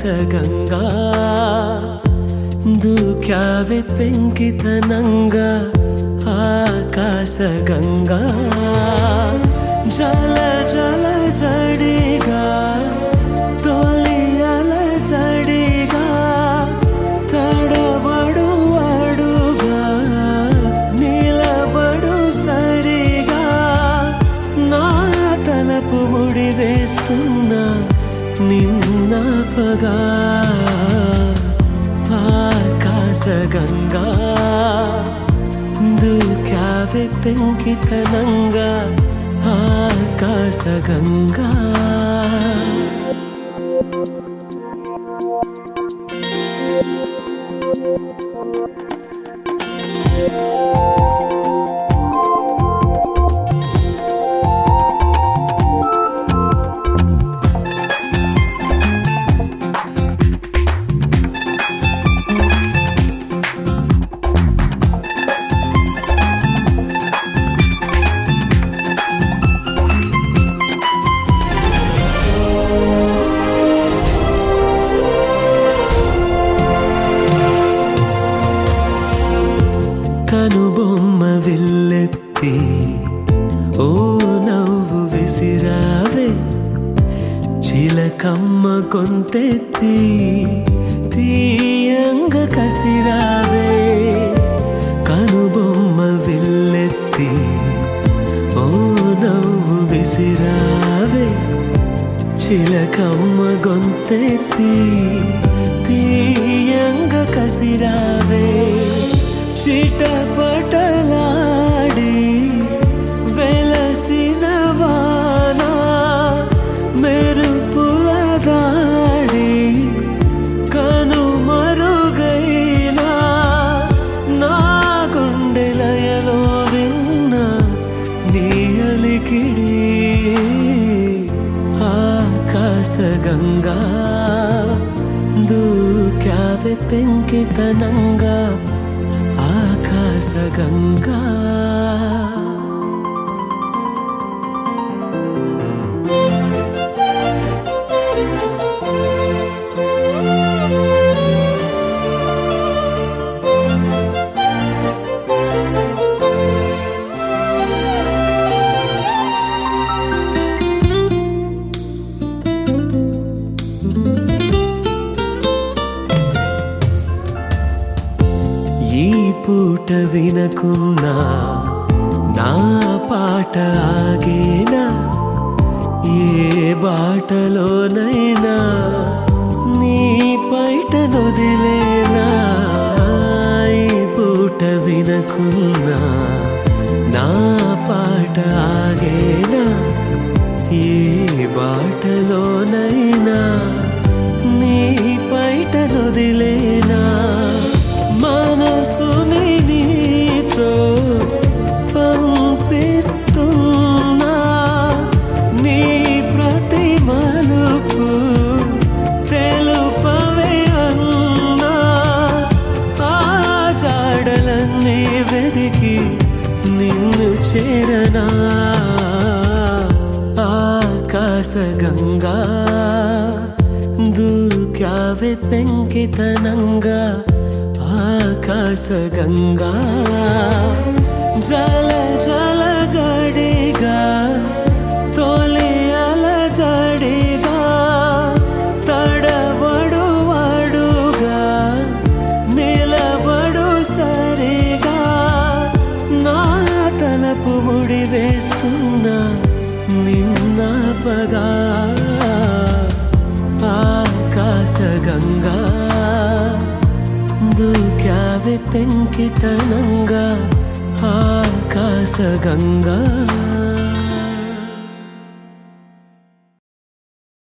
ಆಕಾಶಗಂಗಾ ದೂಕ್ಯಾವೆ ಪೆಂಕಿತನಂಗ ಆಕಾಶಗಂಗಾ ಜಲ ಜಲ ಜಡಿಗಾ తొలియల జడిగా తడబడు అడుగా నిలబడు సరిగా నా తలపు ముడి వేస్తున్నా నిన్నపగా ఆకాశగంగా దూకావే పెంకితనంగా ఆకాశగంగా కనుబొమ్మ విల్లెత్తి ఓ నవ్వు విసిరావే చిలకమ్మ కొంతెత్తి తీయంగ కసిరావే కనుబొమ్మ విల్లెత్తి ఓ నవ్వు విసిరావే చిలకమ్మ గొంతెత్తి తీయంగ కసిరావే చిటపటలాడి వెలసిన వాన మెరుపుల దాడి కనుమరుగైనా నా గుండెలయలో విన్న నీ అలికిడి ఆకాశగంగా దూకావె పెంకితనంగా ఆకాశగంగా ఈ పూట వినకున్నా నా పాట ఆగేనా ఏ బాటలోనైనా నీ పైట నొదిలేనా ఈ పూట వినకున్నా నా పాట ఆగేనా ఏ బాటలోనైనా నీ పైట నొదిలేనా మనసుని నీతో పంపిస్తున్నా నీ ప్రతి మలుపు తెలుపవే అన్నా ఆ జాడలన్నీ వెదికి నిన్ను చేరనా ఆకాశగంగా దూకావే పెంకితనంగా ఆకాశగంగా జల జల జడిగా తొలియల జడిగా తడబడు అడుగా నిలబడు సరిగా నా తలపు ముడి వేస్తున్నా నిన్నపగా ఆకాశగంగా దూకావె పెంకితనంగా ఆకాశగంగా